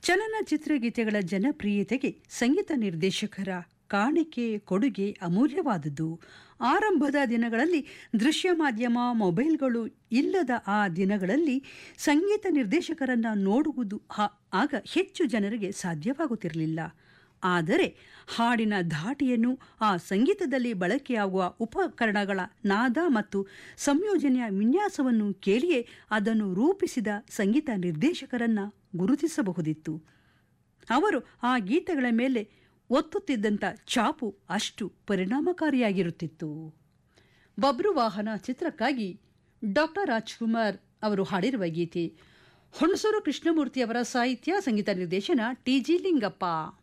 ಚಲನಚಿತ್ರ ಗೀತೆಗಳ ಜನಪ್ರಿಯತೆಗೆ ಸಂಗೀತ ನಿರ್ದೇಶಕರ ಕಾಣಿಕೆ ಕೊಡುಗೆ ಅಮೂಲ್ಯವಾದದ್ದು ಆರಂಭದ ದಿನಗಳಲ್ಲಿ ದೃಶ್ಯ ಮಾಧ್ಯಮ ಮೊಬೈಲ್ಗಳು ಇಲ್ಲದ ಆ ದಿನಗಳಲ್ಲಿ ಸಂಗೀತ ನಿರ್ದೇಶಕರನ್ನು ನೋಡುವುದು ಆ- ಆಗ ಹೆಚ್ಚು ಜನರಿಗೆ ಸಾಧ್ಯವಾಗುತ್ತಿರಲಿಲ್ಲ ಆದರೆ ಹಾಡಿನ ಧಾಟಿಯನ್ನು ಆ ಸಂಗೀತದಲ್ಲಿ ಬಳಕೆಯಾಗುವ ಉಪಕರಣಗಳ ನಾದ ಮತ್ತು ಸಂಯೋಜನೆಯ ವಿನ್ಯಾಸವನ್ನು ಕೇಳಿಯೇ ಅದನ್ನು ರೂಪಿಸಿದ ಸಂಗೀತ ನಿರ್ದೇಶಕರನ್ನು ಗುರುತಿಸಬಹುದಿತ್ತು ಅವರು ಆ ಗೀತೆಗಳ ಮೇಲೆ ಒತ್ತುತ್ತಿದ್ದಂಥ ಚಾಪು ಅಷ್ಟು ಪರಿಣಾಮಕಾರಿಯಾಗಿರುತ್ತಿತ್ತು ಬಬ್ರುವಾಹನ ಚಿತ್ರಕ್ಕಾಗಿ ಡಾಕ್ಟರ್ ರಾಜ್ಕುಮಾರ್ ಅವರು ಹಾಡಿರುವ ಗೀತೆ ಹುಣಸೂರು ಕೃಷ್ಣಮೂರ್ತಿಯವರ ಸಾಹಿತ್ಯ ಸಂಗೀತ ನಿರ್ದೇಶನ ಟಿ ಜಿ ಲಿಂಗಪ್ಪ